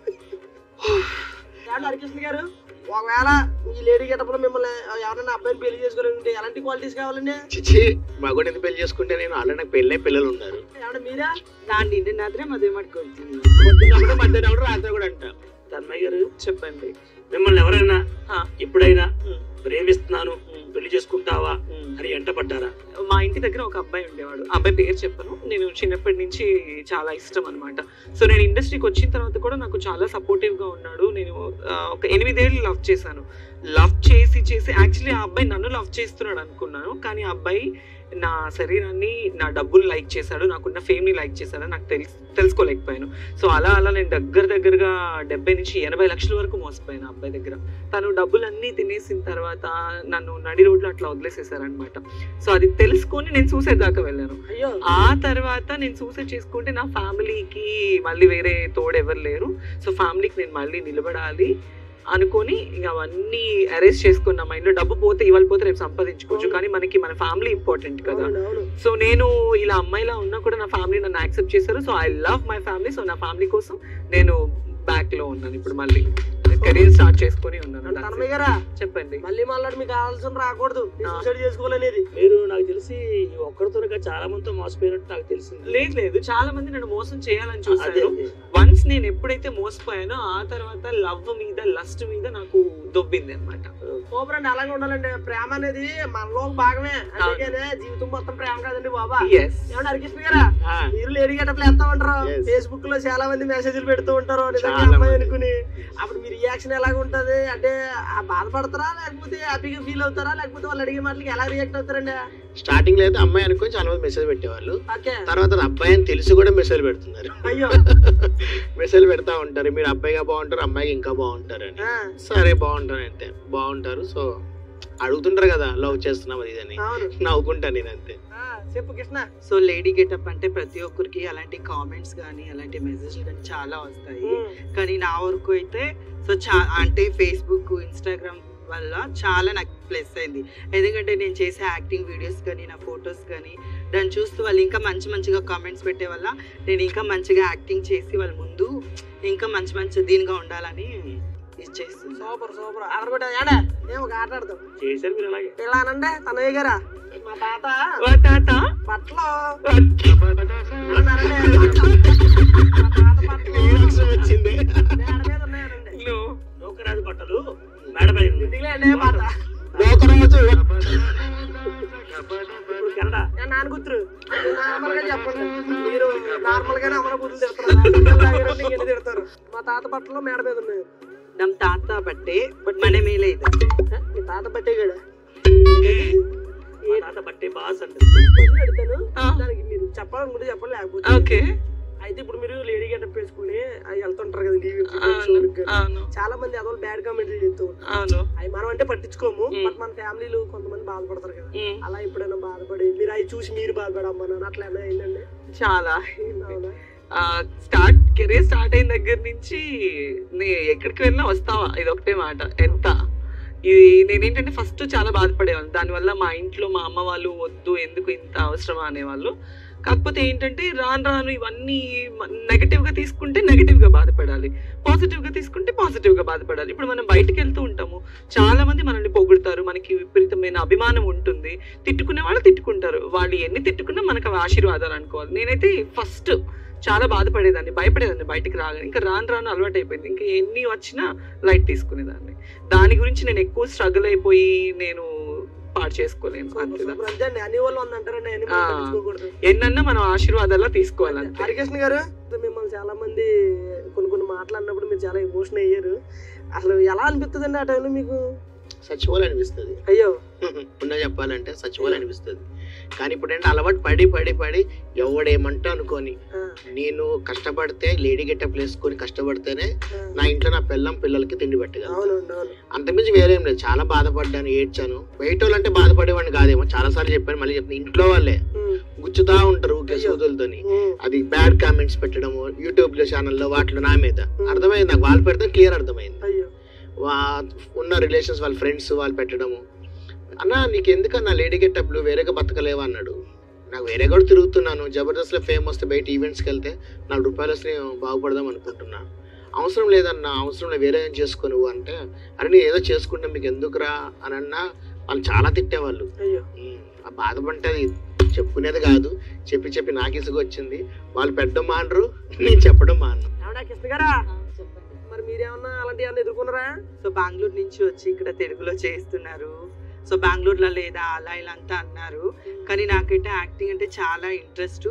Speaker 2: ఏమండి హరికృష్ణ గారు ఒకవేళ ఈ లేడీ గెటప్లో మిమ్మల్ని ఎవరైనా అబ్బాయిని పెళ్లి చేసుకోవాలంటే ఎలాంటి క్వాలిటీస్ కావాలండి
Speaker 4: చిచి మగోడు ఎందుకు పెళ్లి చేసుకుంటే నేను ఆల్రెడీ నాకు పెళ్ళే పిల్లలు ఉన్నారు
Speaker 2: ఏమంటే మీరా
Speaker 6: ನಾನು ನಿನ್ನನ್ನಾದ್ರೆ ಮದುವೆ ಮಾಡ್ಕೊಳ್ತೀನಿ
Speaker 4: పొద్దున్న కూడా మధ్యాహ్నం కూడా రాత్రి కూడా అంట
Speaker 1: తన్మయ్య గారు
Speaker 5: చెప్పండి
Speaker 1: మిమ్మల్ని ఎవరైనా
Speaker 5: హా.
Speaker 1: ఎప్పుడైనా
Speaker 5: ఉమ్.
Speaker 1: ప్రేమిస్తున్నాను
Speaker 5: ఉమ్.
Speaker 1: పెళ్లి చేసుకుంటావా
Speaker 5: ఉమ్.
Speaker 1: అని ఎంట పడ్డారా
Speaker 5: మా ఇంటి దగ్గర ఒక అబ్బాయి ఉండేవాడు ఆ అబ్బాయి పేరు చెప్పను నేను చిన్నప్పటి నుంచి చాలా ఇష్టం అనమాట సో నేను ఇండస్ట్రీకి వచ్చిన తర్వాత కూడా నాకు చాలా సపోర్టివ్ గా ఉన్నాడు నేను ఆ, ఒక ఎనిమిదేళ్ళు లవ్ చేశాను లవ్ చేసి చేసి యాక్చువల్లీ ఆ అబ్బాయి నన్ను లవ్ చేస్తున్నాడు అనుకున్నాను కానీ ఆ అబ్బాయి నా శరీరాన్ని నా డబ్బులు లైక్ చేశాడు నాకున్న ఫేమ్ని లైక్ చేశాడు నాకు తెలుసు తెలుసుకోలేకపోయాను సో అలా అలా నేను దగ్గర దగ్గరగా డెబ్బై నుంచి ఎనభై లక్షల వరకు మోసపోయాను ఆ అబ్బాయి దగ్గర తను డబ్బులన్నీ తినేసిన తర్వాత నన్ను నడి రోడ్లో అట్లా వదిలేసేసారనమాట సో అది తెలుసుకొని నేను సూసైడ్ దాకా వెళ్ళాను
Speaker 2: అయ్యో
Speaker 5: ఆ తర్వాత నేను సూసైడ్ చేసుకుంటే నా ఫ్యామిలీకి మళ్ళీ వేరే తోడు ఎవరు లేరు సో ఫ్యామిలీకి నేను మళ్ళీ నిలబడాలి అనుకొని ఇంక అవన్నీ అరేంజ్ చేసుకున్న నా మైండ్లో డబ్బు పోతే ఇవాళ పోతే రేపు సంపాదించుకోవచ్చు కానీ మనకి మన ఫ్యామిలీ ఇంపార్టెంట్ కదా
Speaker 2: అవును అవును
Speaker 5: సో నేను ఇలా అమ్మాయిలా ఉన్నా కూడా నా ఫ్యామిలీ నన్ను యాక్సెప్ట్ చేశారు so I love my family so నా ఫ్యామిలీ కోసం నేను బ్యాక్ లో ఉన్నాను ఇప్పుడు మళ్ళీ కెరీర్ స్టార్ట్ చేసుకొని ఉన్నాను
Speaker 2: అంటే
Speaker 5: That's
Speaker 2: తన్మయ్య
Speaker 5: it.
Speaker 2: గారా
Speaker 5: చెప్పండి
Speaker 2: మళ్ళీ మళ్ళీ మీకు కావాల్సిన రాకూడదు
Speaker 5: ఆ.
Speaker 2: సూసైడ్ చేసుకోవాలనేది
Speaker 1: మీరు నాకు తెలిసి ఒక్కరితోనే కాదు చాలా మందితో మోసపోయినట్టు నాకు తెలిసింది
Speaker 5: లేదు లేదు చాలా మంది నన్ను మోసం చేయాలని
Speaker 1: అదే
Speaker 5: చూసాను
Speaker 1: అదే.
Speaker 5: వన్స్ నేను ఎప్పుడైతే మోసపోయానో ఆ తర్వాత లవ్ మీద లస్ట్ మీద నాకు దొబ్బింది అనమాట
Speaker 2: సూపర్ అండి అలాగే ఉండాలండి ప్రేమ అనేది మనలో ఒక భాగమే అందుకనే జీవితం మొత్తం ప్రేమ కాదండి బాబా
Speaker 5: ఎస్
Speaker 2: ఏమన్నా హరికృష్ణ గారా
Speaker 4: ఆ,
Speaker 2: మీరు లేడీ గట్టలు వేస్తా ఉంటారు
Speaker 4: Yes.
Speaker 2: ఫేస్బుక్ లో చాలా మంది మెసేజ్లు పెడుతూ ఉంటారు నిజంగా
Speaker 4: చాలా
Speaker 2: అమ్మాయి
Speaker 4: మంది.
Speaker 2: అనుకుని అప్పుడు మీ రియాక్షన్ ఎలాగ ఉంటది అంటే ఆ బాధపడతారా లేకపోతే హ్యాపీగా ఫీల్ అవుతారా లేకపోతే వాళ్ళు అడిగే మాటలకి ఎలా రియాక్ట్ అవుతారండి
Speaker 4: స్టార్టింగ్ లో అయితే అమ్మాయి అనుకొని చాలా మంది మెసేజ్ పెట్టేవాళ్ళు
Speaker 2: ఓకే
Speaker 4: తర్వాత అది అబ్బాయి అని తెలిసి కూడా మెసేజ్ పెడుతున్నారు
Speaker 2: అయ్యో
Speaker 4: మెసేజ్ పెడతా ఉంటారు మీరు అబ్బాయిగా బాగుంటారు అమ్మాయికి ఇంకా బాగుంటారు అని
Speaker 2: ఆ,
Speaker 4: సరే బాగుంటారు అంటే బాగుంటారు సో అడుగుతుంటారు కదా లవ్ చేస్తున్నాం అది ఇది అని
Speaker 2: అవును
Speaker 4: నవ్వుకుంటాను నేను అంతే
Speaker 2: ఆ, చెప్పు కృష్ణ
Speaker 6: సో లేడీ గెటప్ అంటే ప్రతి ఒక్కరికి అలాంటి కామెంట్స్ కానీ అలాంటి మెసేజ్లు కానీ చాలా వస్తాయి
Speaker 2: ఉమ్,
Speaker 6: కానీ నా వరకు అయితే సో చా అంటే ఫేస్బుక్ ఇన్స్టాగ్రామ్ వల్ల చాలా నాకు ప్లస్ అయింది ఎందుకంటే నేను చేసే యాక్టింగ్ వీడియోస్ కానీ నా ఫొటోస్ కానీ దాన్ని చూస్తూ వాళ్ళు ఇంకా మంచి మంచిగా కామెంట్స్ పెట్టే వల్ల నేను ఇంకా మంచిగా యాక్టింగ్ చేసి వాళ్ళ ముందు ఇంకా మంచి మంచి దీనిగా ఉండాలని ఇచ్చేస్తుంది
Speaker 2: సూపర్ సూపర్ ఆడబెట్ట ఏడా నేను ఒక ఆట ఆడతాం
Speaker 1: చేశారు మీరు అలాగే
Speaker 2: ఇలా అనండి తనయ్య గారా మా తాత
Speaker 5: ఓ తాత
Speaker 2: బట్టలు
Speaker 5: ఓ
Speaker 2: అన్నారండి. మా తాత బట్టలు
Speaker 4: వచ్చింది
Speaker 2: మేడ మీద ఉన్నాయనండి
Speaker 5: no.
Speaker 1: నౌకరాజు బట్టలు మేడపై ఉంది.
Speaker 2: ఇంటికి పాత
Speaker 4: లోకరాజు
Speaker 1: ఇప్పుడు కెనడా
Speaker 2: నేను నాన్న కూతురు నార్మల్ గా చెప్పండి మీరు నార్మల్ గానే అమర బుద్ధులు తిడతారు ఇంకెన్ని తిడతారు మా తాత బట్టలు మేడ మీద ఉన్నాయి
Speaker 6: ನಮ್ಮ ತಾತ ಬಟ್ಟೆ ಬಟ್ ಮನೆ ಮೇಲೆ ಇದೆ
Speaker 2: ఏ? మీ తాత బట్టే గడ
Speaker 1: మా తాత బట్టే బాస్ అంటే
Speaker 2: అడుగుతాను
Speaker 5: ఆ.
Speaker 2: దానికి మీరు చెప్పాలనుకుంటే చెప్పండి లేకపోతే
Speaker 5: ఓకే
Speaker 2: అయితే ఇప్పుడు మీరు లేడీ గెటప్ వేసుకుని అవి వెళ్తుంటారు కదా టీవీ
Speaker 5: అవును అవును
Speaker 2: చాలా మంది అదో బ్యాడ్ కామెంట్లు చెప్తూ ఉంటారు
Speaker 5: అవును
Speaker 2: అవి మనం అంటే పట్టించుకోము
Speaker 5: మ్.
Speaker 2: బట్ మన ఫ్యామిలీలు కొంతమంది బాధపడతారు కదా
Speaker 5: ఉమ్,
Speaker 2: అలా ఎప్పుడైనా బాధపడి మీరు అవి చూసి మీరు బాధపడమ్మా నాన్న అట్లా ఏమైనా అయిందండి
Speaker 5: చాలా
Speaker 2: అవునా
Speaker 5: స్టార్ట్ కెరీర్ స్టార్ట్ అయిన దగ్గర నుంచి నే ఎక్కడికి వెళ్ళినా వస్తావా ఇది ఒకటే మాట ఎంత ఇది నేనేంటంటే ఫస్ట్ చాలా బాధపడేవాళ్ళు దానివల్ల మా ఇంట్లో మా అమ్మ వాళ్ళు వద్దు ఎందుకు ఇంత అవసరమా అనేవాళ్ళు కాకపోతే ఏంటంటే రాను రాను ఇవన్నీ నెగటివ్ గా తీసుకుంటే నెగటివ్ గా బాధపడాలి పాజిటివ్ గా తీసుకుంటే పాజిటివ్ గా బాధపడాలి ఇప్పుడు మనం బయటకు వెళ్తూ ఉంటాము చాలా మంది మనల్ని పొగుడుతారు మనకి విపరీతమైన అభిమానం ఉంటుంది తిట్టుకునే వాళ్ళు తిట్టుకుంటారు వాళ్ళు ఎన్ని తిట్టుకున్నా మనకు అవి ఆశీర్వాదాలు అనుకోవాలి నేనైతే ఫస్ట్ చాలా బాధపడేదాన్ని భయపడేదాన్ని బయటికి రాగానే ఇంకా రాను రాను అలవాటు అయిపోయింది ఇంకా ఎన్ని వచ్చినా లైట్ తీసుకునేదాన్ని దాని గురించి నేను ఎక్కువ స్ట్రగుల్ అయిపోయి నేను పాడు చేసుకోలేను అంతే
Speaker 2: సూపర్ అంతే అండి అన్ని వాళ్ళు ఉందంటారండి అన్ని
Speaker 5: ఆ.
Speaker 2: పట్టించుకోకూడదు
Speaker 5: ఎన్నన్నా మనం ఆశీర్వాదాల్లో తీసుకోవాలంతే
Speaker 2: హరికృష్ణ గారు మిమ్మల్ని చాలా మంది కొన్ని కొన్ని మాట్లాడినప్పుడు మీరు చాలా ఎమోషన్ అయ్యారు అసలు ఎలా అనిపిస్తుంది ఆ టైంలో మీకు
Speaker 4: సచివాలయం అనిపిస్తుంది
Speaker 2: అయ్యో
Speaker 4: ఉన్న చెప్పాలంటే సచివాలయం అనిపిస్తుంది కానీ ఇప్పుడు ఏంటంటే అలవాటు పడి పడి పడి ఎవడేమంటా అనుకోని
Speaker 2: ఆ,
Speaker 4: నేను కష్టపడితే లేడీ గెటప్ వేసుకొని కష్టపడితేనే
Speaker 2: ఆ.
Speaker 4: నా ఇంట్లో నా పిల్లం పిల్లలకి తిండి పెట్టగలను
Speaker 2: అవునండి అవును
Speaker 4: అంతకుమించి వేరేం లేదు చాలా బాధపడ్డాను ఏడ్చాను బయట వాళ్ళంటే బాధపడేవాడిని కాదేమో చాలా సార్లు చెప్పాను మళ్ళీ చెప్తాను ఇంట్లో వాళ్ళే
Speaker 2: ఉమ్,
Speaker 4: గుచ్చుతా ఉంటారు ఊరికే
Speaker 2: అయ్యో.
Speaker 4: సోదులతోని
Speaker 2: ఉమ్,
Speaker 4: అది బ్యాడ్ కామెంట్స్ పెట్టడము యూట్యూబ్ లో ఛానల్లో వాటిలో నా మీద అర్థమైంది నాకు వాళ్ళు పెడితే క్లియర్ అర్థమైంది
Speaker 2: అయ్యో
Speaker 4: వా- ఉన్న రిలేషన్స్ వాళ్ళ ఫ్రెండ్స్ వాళ్ళు పెట్టడము అన్న నీకు ఎందుకన్నా లేడీ గెటప్లు వేరేగా బతకలేవా అన్నాడు నాకు వేరే కూడా తిరుగుతున్నాను జబర్దస్త్ లో ఫేమ్ వస్తే బయట ఈవెంట్స్కి వెళ్తే నాలుగు రూపాయలు వస్తే నేను బాగుపడదాం అనుకుంటున్నా అవసరం లేదన్నా అవసరం లేదు వేరే ఏం చేసుకో నువ్వు అంటే అరే నేను ఏదో చేసుకుంటే మీకు ఎందుకురా అని అన్నా వాళ్ళు చాలా తిట్టేవాళ్ళు
Speaker 2: అయ్యో
Speaker 4: ఉమ్, ఆ బాధపంటే అది చెప్పుకునేది కాదు చెప్పి చెప్పి నాకు ఇసుగు వచ్చింది వాళ్ళు పెట్టడం మానరు నేను చెప్పడం మానరు
Speaker 2: ఏమన్నా కృష్ణ గారా మరి మీరేమన్నా అలాంటి ఏమన్నా ఎదుర్కొన్నారా
Speaker 6: సో బెంగళూరు నుంచి వచ్చి ఇక్కడ తెలుగులో చేస్తున్నారు సో బెంగళూరులో లేదా అలా ఇలా అంతా అన్నారు కానీ నాకైతే యాక్టింగ్ అంటే చాలా ఇంట్రెస్ట్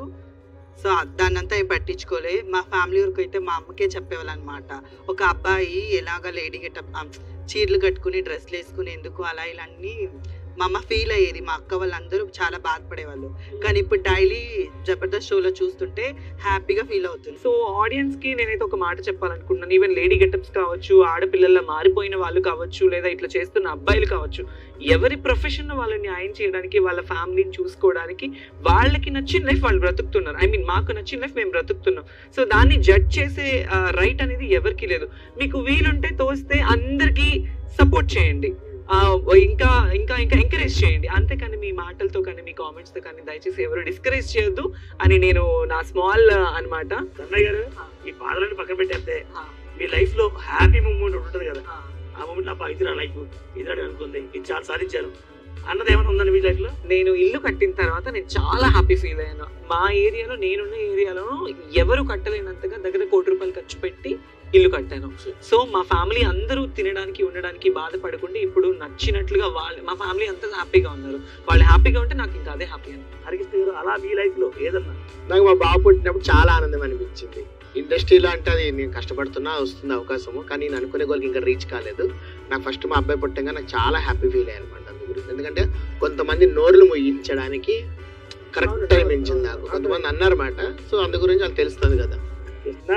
Speaker 6: సో దాన్నంతా ఏం పట్టించుకోలే మా ఫ్యామిలీ వరకు అయితే మా అమ్మకే చెప్పేవాళ్ళు అనమాట ఒక అబ్బాయి ఎలాగ లేడీ గెటప్ చీరలు కట్టుకుని డ్రెస్లు వేసుకుని ఎందుకు అలా ఇలా అన్ని మా అమ్మ ఫీల్ అయ్యేది మా అక్క వాళ్ళందరూ చాలా బాధపడేవాళ్ళు కానీ ఇప్పుడు డైలీ జబర్దస్త్ షోలో చూస్తుంటే హ్యాపీగా ఫీల్ అవుతుంది
Speaker 5: సో ఆడియన్స్ కి నేనైతే ఒక మాట చెప్పాలనుకుంటున్నాను ఈవెన్ లేడీ గెటప్స్ కావచ్చు ఆడపిల్లల మారిపోయిన వాళ్ళు కావచ్చు లేదా ఇట్లా చేస్తున్న అబ్బాయిలు కావచ్చు ఎవరి ప్రొఫెషన్ వాళ్ళని న్యాయం చేయడానికి వాళ్ళ ఫ్యామిలీని చూసుకోవడానికి వాళ్ళకి నచ్చిన లైఫ్ వాళ్ళు బ్రతుకుతున్నారు ఐ మీన్ మాకు నచ్చిన లైఫ్ మేము బ్రతుకుతున్నాం సో దాన్ని జడ్జ్ చేసే రైట్ అనేది ఎవరికి లేదు మీకు వీలుంటే తోస్తే అందరికీ సపోర్ట్ చేయండి ఆ, ఇంకా ఇంకా ఇంకా ఎంకరేజ్ చేయండి అంతేకాని మీ మాటలతో కానీ మీ కామెంట్స్తో కానీ దయచేసి ఎవరు డిస్కరేజ్ చేయొద్దు అని నేను నా స్మాల్ అన్నమాట
Speaker 1: అన్నయ్య గారు ఈ బాధలను పక్కన పెట్టేస్తే
Speaker 5: ఆ.
Speaker 1: మీ లైఫ్ లో హ్యాపీ మూమెంట్ ఉంటుంది కదా ఆ మూమెంట్ నా ఇది నా లైఫ్ ఇది అనుకుంది ఇది చాలా సాధించాను అన్నది ఏమైనా ఉందండి మీ లైఫ్ లో
Speaker 5: నేను ఇల్లు కట్టిన తర్వాత నేను చాలా హ్యాపీ ఫీల్ అయ్యాను మా ఏరియాలో నేనున్న ఏరియాలో ఎవరు కట్టలేనంతగా దగ్గర కోటి రూపాయలు ఖర్చు పెట్టి ఇల్లు కట్టాను సో మా ఫ్యామిలీ అందరూ తినడానికి ఉండడానికి బాధపడకుండా ఇప్పుడు నచ్చినట్లుగా వాళ్ళు మా ఫ్యామిలీ అంతా హ్యాపీగా ఉన్నారు వాళ్ళు హ్యాపీగా ఉంటే నాకు ఇంకా అదే హ్యాపీ అని
Speaker 1: హరికృష్ణ గారు అలా మీ లైఫ్ లో ఏదన్నా
Speaker 4: నాకు మా బాబు పుట్టినప్పుడు చాలా ఆనందం అనిపించింది ఇండస్ట్రీలో అంటే అది నేను కష్టపడుతున్నా వస్తుంది అవకాశము కానీ నేను అనుకునే గోల్కి ఇంకా రీచ్ కాలేదు నాకు ఫస్ట్ మా అబ్బాయి పుట్టంగా నాకు చాలా హ్యాపీ ఫీల్ అయ్యాను అనమాట అందు గురించి ఎందుకంటే కొంతమంది నోర్లు ముగించడానికి కరెక్ట్ టైం ఇచ్చింది నాకు కొంతమంది అన్నారన్నమాట సో అందు గురించి వాళ్ళకి తెలుస్తుంది కదా
Speaker 1: కృష్ణ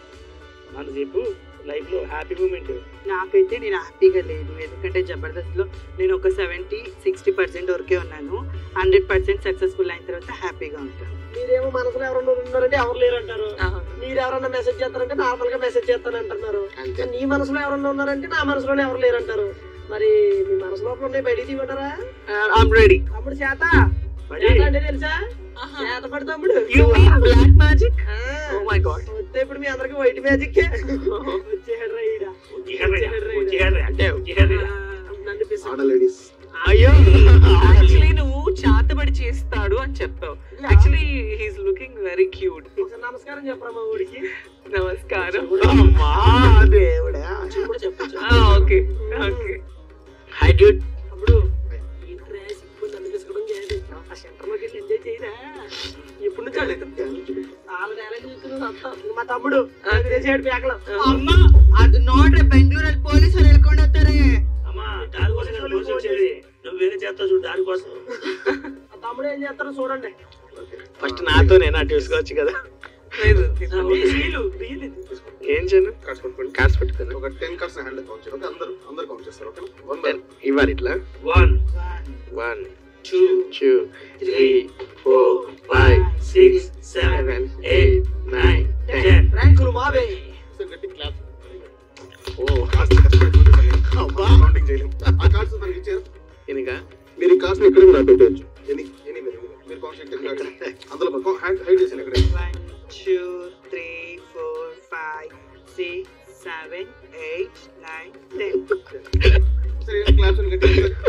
Speaker 1: మన చెప్పు లైఫ్ లో హ్యాపీ మూమెంట్
Speaker 6: నాకైతే నేను హ్యాపీగా లేదు ఎందుకంటే జబర్దస్త్లో నేను ఒక సెవెంటీ సిక్స్టీ పర్సెంట్ వరకే ఉన్నాను హండ్రెడ్ పర్సెంట్ సక్సెస్ఫుల్ అయిన తర్వాత హ్యాపీగా ఉంటాను
Speaker 2: మీరేమో మనసులో ఎవరన్నా ఉన్నారంటే ఎవరు లేరు అంటారు మీరు ఎవరన్నా మెసేజ్ చేస్తారంటే నార్మల్ గా మెసేజ్ చేస్తాను అంటున్నారు
Speaker 4: అంతే
Speaker 2: నీ మనసులో ఎవరన్నా ఉన్నారంటే నా మనసులోనే ఎవరు లేరు అంటారు మరి మీ మనసు లోపల ఉన్నాయి బయటికి తీయమంటారా
Speaker 5: ఐమ్ రెడీ
Speaker 2: తమ్ముడు చేత
Speaker 1: మరి
Speaker 2: చేత అంటే తెలుసా చేత పడి తమ్ముడు
Speaker 5: యూ మీన్ బ్లాక్ మ్యాజిక్
Speaker 2: ఆ,
Speaker 5: ఓ మై గాడ్
Speaker 2: వస్తే ఇప్పుడు మీ అందరికి వైట్ మ్యాజిక్ వచ్చేసాడు రా ఈడ.
Speaker 1: ఉజ్జిగాడ్రే అంటే ఉజ్జిగాడ్రే
Speaker 2: ఆ, నన్ను పిసి-
Speaker 7: ఆడ లేడీస్
Speaker 5: అయ్యో యాక్చువల్లీ నువ్వు చాతబడి చేస్తాడు అని చెప్పావు actually he's looking very cute
Speaker 2: ఒకసారి నమస్కారం చెప్పరా మా ఊడికి
Speaker 5: నమస్కారం
Speaker 4: అమ్మా దేవుడా
Speaker 2: ఇప్పుడు చెప్పచ్చు
Speaker 5: ఓకే ఓకే
Speaker 4: హై డ్యూడ్
Speaker 2: అప్పుడు ఈ డ్రెస్ ఇప్పుడు నన్ను పిసకడం చేయదు ఆ సెంటర్ లోకి వెళ్ళి ఎంజాయ్ చేయరా ఎప్పుడు నుంచి అడుగుతుంది చాలా టాలెంట్ చూస్తున్నాడు అంతా మా తమ్ముడు చేసాడు పేకలు
Speaker 6: అమ్మ అది నోడ్రే బెంగళూరు పోలీసు వాళ్ళు వెళ్ళకుండా వస్తారే
Speaker 1: అమ్మా దారి కోసం నేను చూసి వచ్చేది నువ్వు వేరే చేస్తావు చూడు దారి కోసం
Speaker 2: ఆ తమ్ముడు ఏం చేస్తారో చూడండి
Speaker 4: ఫస్ట్ నాతోనే నా చూసుకోవచ్చు కదా
Speaker 5: లేదు
Speaker 1: మీ సీలు రియల్
Speaker 4: ఏం చేయను
Speaker 7: కార్డ్స్ పట్టుకోండి
Speaker 4: కాసు పెట్టుకుని
Speaker 7: ఒక టెన్ కార్డ్స్ హ్యాండ్ కౌంట్ చేయండి ఓకే అందరూ అందరూ కౌంట్ చేస్తారు ఓకే వన్ బై
Speaker 4: ఇవ్వాలి ఇట్లా
Speaker 1: one
Speaker 4: one
Speaker 1: two
Speaker 4: two three four five
Speaker 1: six seven
Speaker 4: seven
Speaker 1: eight nine
Speaker 4: ten
Speaker 1: ten
Speaker 2: ర్యాంకులు మావే
Speaker 7: గట్టి క్లాప్
Speaker 4: ఓ
Speaker 7: కార్డ్స్ కష్టపడి
Speaker 4: అబ్బా.
Speaker 7: కౌంటింగ్ చేయలేం ఆ కార్డ్స్ తనకి ఇచ్చారు
Speaker 4: ఇనిగా
Speaker 7: మీరు ఈ కార్డ్స్ ఎక్కడ కూడా పెట్టవచ్చు ఎనీ ఎనీ మీరు మీరు కౌంట్ చేయండి టెన్ కార్డ్స్ అందులో హ్యాండ్ హైడ్ చేసాను ఇక్కడ
Speaker 6: one two three four five six seven eight nine ten
Speaker 7: సరే క్లాప్స్ గట్టి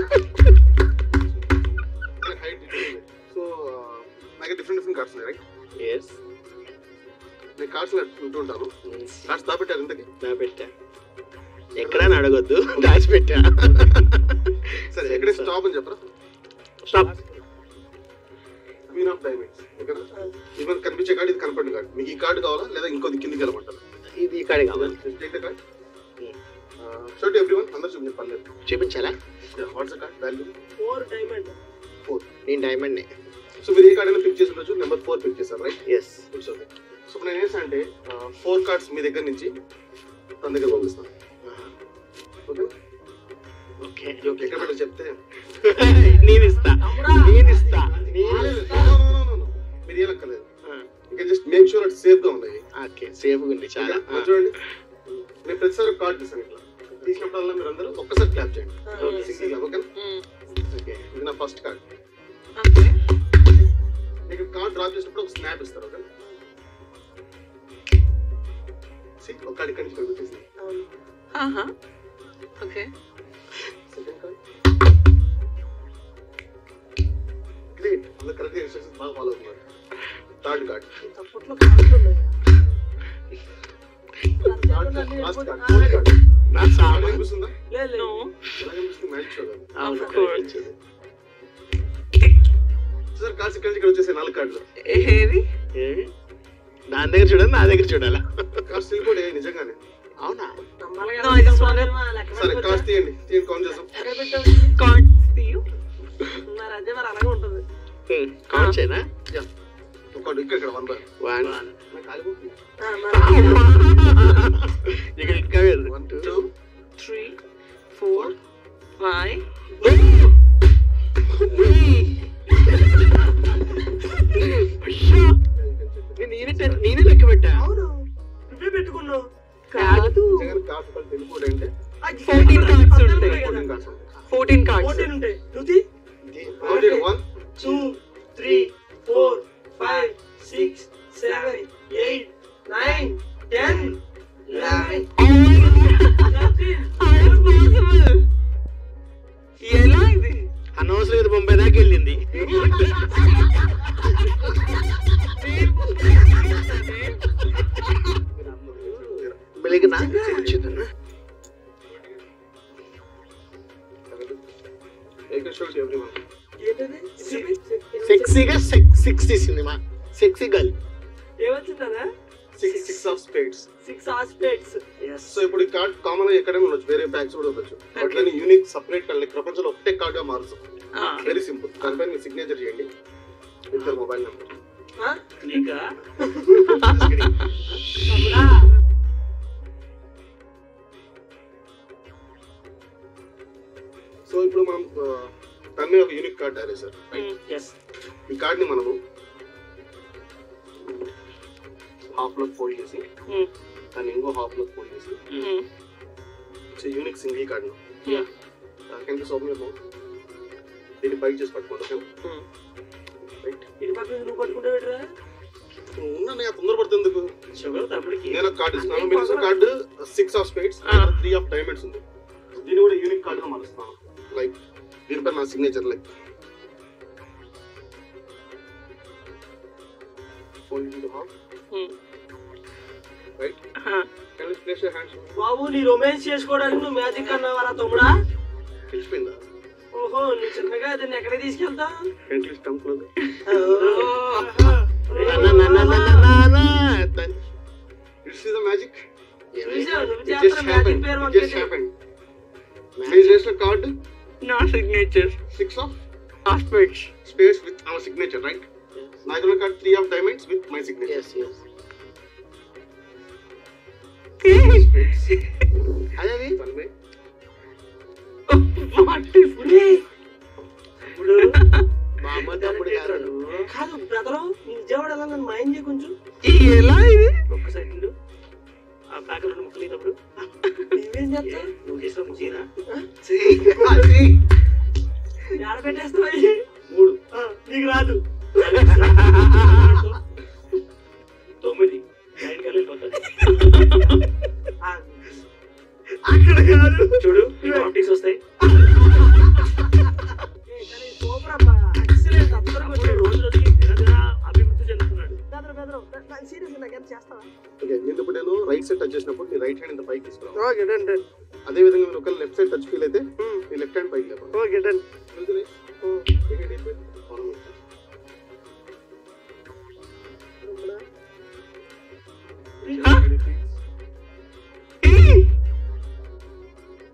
Speaker 7: హైడ్ సో నాకు డిఫరెంట్ డిఫరెంట్ కార్డ్స్ ఉన్నాయి రైట్
Speaker 4: ఎస్
Speaker 7: నేను కార్డ్స్ ఉంటూ ఉంటాను కార్డ్స్ దాపెట్టారు ఇంతకి
Speaker 4: పెట్టా ఎక్కడని అడగొద్దు దాచిపెట్టా
Speaker 7: సరే ఎక్కడే స్టాప్ అని చెప్పరా
Speaker 4: స్టాప్
Speaker 7: క్వీన్ ఆఫ్ డైమండ్స్ ఓకేనా ఇది మనకు కనిపించే కార్డు ఇది కనపడిన కార్డు మీకు ఈ కార్డు కావాలా లేదా ఇంకోది కిందికి వెళ్ళమంటారు
Speaker 4: ఇది ఇక్కడ కావాలి
Speaker 7: take the card shot every one అందరు చూపించారు పర్లేదు
Speaker 4: చూపించాలా
Speaker 7: what's the card value
Speaker 2: four diamond
Speaker 7: four
Speaker 4: నేను డైమండ్
Speaker 7: సో మీరు ఏ కార్డ్ అయినా పిక్ చేసి ఉండొచ్చు నెంబర్ ఫోర్ పిక్ చేశారు right
Speaker 4: yes
Speaker 7: it's okay so ఇప్పుడు నేను ఏంటంటే అంటే ఫోర్ కార్డ్స్ మీ దగ్గర నుంచి తన దగ్గర పంపిస్తాను ఓకే
Speaker 4: ఓకే
Speaker 7: ఓకే ఎక్కడ పెట్టాలో చెప్తే
Speaker 4: నేను ఇస్తా నేను ఇస్తా
Speaker 7: No, no, no, no, no. మీరు ఏలక్కర్లేదు ఇంకా just make sure at safe గా ఉన్నాయి
Speaker 4: ఓకే సేఫ్ ఉంది చాలా
Speaker 7: ఓకే? చూడండి నేను ప్రతిసారి కార్డ్ తీసాను ఇట్లా తీసినప్పుడల్లా మీరు అందరూ ఒక్కసారి క్లాప్ చేయండి సింగిల్ క్లాప్ ఓకే ఓకే ఇది నా ఫస్ట్ కార్డ్
Speaker 5: ఓకే
Speaker 7: మీకు కార్డ్ డ్రాప్ చేసినప్పుడు ఒక స్నాప్ ఇస్తారు ఓకే See, ఒక కార్డ్ ఇక్కడి నుంచి ఇక్కడికి వచ్చేసింది
Speaker 5: ఆహా ఓకే
Speaker 7: సెకండ్ కార్డ్ గ్రేట్ అందరూ కరెక్ట్ ఇన్స్ట్రక్షన్స్ బాగా ఫాలో అవుతున్నారు థర్డ్ కార్డ్
Speaker 2: అప్పట్లో కార్డులు ఉన్నాయి
Speaker 7: లాస్ట్ కార్డ్ ఫోర్త్ కార్డ్
Speaker 4: నా
Speaker 7: కార్డ్
Speaker 4: సామాన్
Speaker 7: కనిపిస్తుందా
Speaker 2: లేదు లేదు.
Speaker 7: ఎలా కనిపిస్తుంది మ్యాచ్ చూడాలి
Speaker 4: అవును
Speaker 5: Of course.
Speaker 4: కనిపించదు.
Speaker 7: సార్ కార్డ్స్ ఇక్కడి నుంచి ఇక్కడ వచ్చేసాయి నాలుగు కార్డులు
Speaker 5: ఏది
Speaker 4: ఏ? దాని దగ్గర చూడాలి నా దగ్గర చూడాలా
Speaker 7: కార్డ్స్ కూడా నిజంగానే
Speaker 4: అవునా
Speaker 2: నమ్మాలి
Speaker 5: No,
Speaker 2: కదా,
Speaker 5: I just
Speaker 2: నమ్మాలి
Speaker 5: wanna-
Speaker 2: కదా, లెక్క
Speaker 7: సరే
Speaker 2: పెట్టుకోవచ్చా?
Speaker 7: కార్డ్స్ తీయండి తీయండి కౌంట్ చేద్దాం
Speaker 2: ఎక్కడ పెట్టావు?
Speaker 5: కార్డ్స్ తీయు
Speaker 2: మరి అదే మరి అలాగే ఉంటుంది
Speaker 4: కౌంట్ చేయనా
Speaker 7: ఒకటి ఇక్కడ ఇక్కడ వన్ బై
Speaker 4: వన్
Speaker 7: నాకు కాలిపోతుంది
Speaker 2: ఆ, మరి
Speaker 4: ఇక్కడ ఇంకా
Speaker 7: one
Speaker 4: two
Speaker 7: two
Speaker 5: three four five
Speaker 4: నేనే టెన్- నేనే లెక్క పెట్టా
Speaker 2: అవును నువ్వే పెట్టుకున్నావు
Speaker 5: కాదు
Speaker 7: నిజంగా కార్డ్స్ పని తెలియకూడదు అంటే
Speaker 2: అది
Speaker 5: Fourteen cards
Speaker 2: అందరూ
Speaker 5: ఉంటాయి.
Speaker 2: ఉంటాయి కదా.
Speaker 7: ఫోర్టీన్ కార్డ్స్ ఉంటాయి
Speaker 5: ఫోర్టీన్ కార్డ్స్
Speaker 2: ఫోర్టీన్ ఉంటాయి నువ్వు
Speaker 7: count one
Speaker 2: two three four five six seven eight nine ten eleven
Speaker 5: ఎలా ఇది
Speaker 4: అనవసరం ఇది బొంబాయి దాకా వెళ్ళింది ಬೆಳಿಗ್ಗೆ ನಾಲ್ಕು ಕೂರ್ಚಿದ್ದನ್ನು
Speaker 7: షోస్ ఎవ్రీ వన్
Speaker 2: ఏంటది
Speaker 4: సెక్సీగా సిక్స్టీ సినిమా సెక్సీ గర్ల్
Speaker 2: ఏమొచ్చిందా
Speaker 7: six six of spades
Speaker 2: six aspects
Speaker 7: so ఇప్పుడు ఈ కార్డ్ కామన్ గా ఎక్కడైనా ఉండొచ్చు వేరే ప్యాక్స్ కూడా ఉండొచ్చు అట్లని యూనిక్ సపరేట్ కార్డ్ ప్రపంచంలో ఒకటే కార్డ్ గా మారుస్తాం వెరీ సింపుల్ దానిపైన మీ సిగ్నేచర్ చేయండి విత్ మొబైల్ నెంబర్
Speaker 2: నీకా తమ్ముడా
Speaker 7: సో ఇప్పుడు మనం తన్నే ఒక యూనిక్ కార్డ్ తయారు సార్
Speaker 2: ఎస్
Speaker 7: ఈ కార్డ్ ని మనము హాఫ్ లో ఫోల్డ్ చేసి దాన్ని ఇంకో హాఫ్ లో ఫోల్డ్ చేసి it's unique single card
Speaker 2: Yeah.
Speaker 7: Can be some your దీన్ని బైక్ చేసి పట్టుకోండి ఓకే రైట్
Speaker 2: ఇటు పక్క నుంచి నువ్వు పట్టుకుంటే పెట్టరా
Speaker 7: ఉన్నా నేను తొందరపడుతుంది ఎందుకు
Speaker 2: షుగర్ తమ్ముడికి
Speaker 7: నేను ఒక కార్డు ఇస్తున్నాను మీరు ఇచ్చిన card six of spades three of diamonds ఉంది దీన్ని కూడా యూనిక్ కార్డ్ గా మారుస్తాను లైక్ దీనిపై నా signature like fold into half right can you place your hands
Speaker 2: బాబు నీ రొమాన్స్ చేసుకోవడానికి నువ్వు మ్యాజిక్ అన్నావారా తమ్ముడా
Speaker 7: తెలిసిపోయిందా
Speaker 2: ఓహో నువ్వు చిన్నగా దీన్ని ఎక్కడికి తీసుకెళ్తా
Speaker 7: can you stump close it's the magic
Speaker 2: చూసావు, నువ్వు
Speaker 7: It just
Speaker 2: చేస్తున్న మ్యాజిక్
Speaker 7: happened.
Speaker 2: పేరు
Speaker 7: It
Speaker 2: మనకి
Speaker 7: just happened. Please raise the card.
Speaker 5: నా signature
Speaker 7: Six of
Speaker 5: aspects
Speaker 7: spades with our signature, right? Nagana card three of diamonds with my signature.
Speaker 4: Yes yes
Speaker 7: Spades.
Speaker 4: అదే
Speaker 7: One way.
Speaker 5: What is
Speaker 2: ఇప్పుడు
Speaker 4: మా అమ్మ తమ్ముడు గారు
Speaker 2: కాదు brother నీ విజయవాడ ఎలా నన్ను మైండ్ చేయ కొంచెం
Speaker 5: ఎలా ఇది
Speaker 2: ఒక్క సెకండ్ ఆ ప్యాకెట్ రెండు ముక్కలు తప్పుడు నువ్వేం చేస్తావు నువ్వు చేసిన ముచ్చీనా ఆడ పెట్టేస్తావు అయ్యి మూడు ఆ, నీకు రాదు తొమ్మిది నైన్ కల్లా వెళ్ళిపోతుంది అక్కడ కాదు చూడు ప్రాపర్టీస్ వస్తాయి సూపర్ అబ్బా ఎక్సలెంట్ అందరూ రోజు రోజుకి దినదిన అభివృద్ధి చెందుతున్నాడు సీరియస్ నాకేం చేస్తావా
Speaker 7: Okay, నేను ఇప్పుడు నేను రైట్ సైడ్ టచ్ చేసినప్పుడు నీ రైట్ హ్యాండ్ ఇంత పైకి తీసుకురావు
Speaker 2: ఓకే డన్ డన్
Speaker 7: అదే విధంగా మీరు ఒకవేళ లెఫ్ట్ సైడ్ టచ్ ఫీల్ అయితే నీ లెఫ్ట్ హ్యాండ్ పైకి లేపండి
Speaker 2: okay done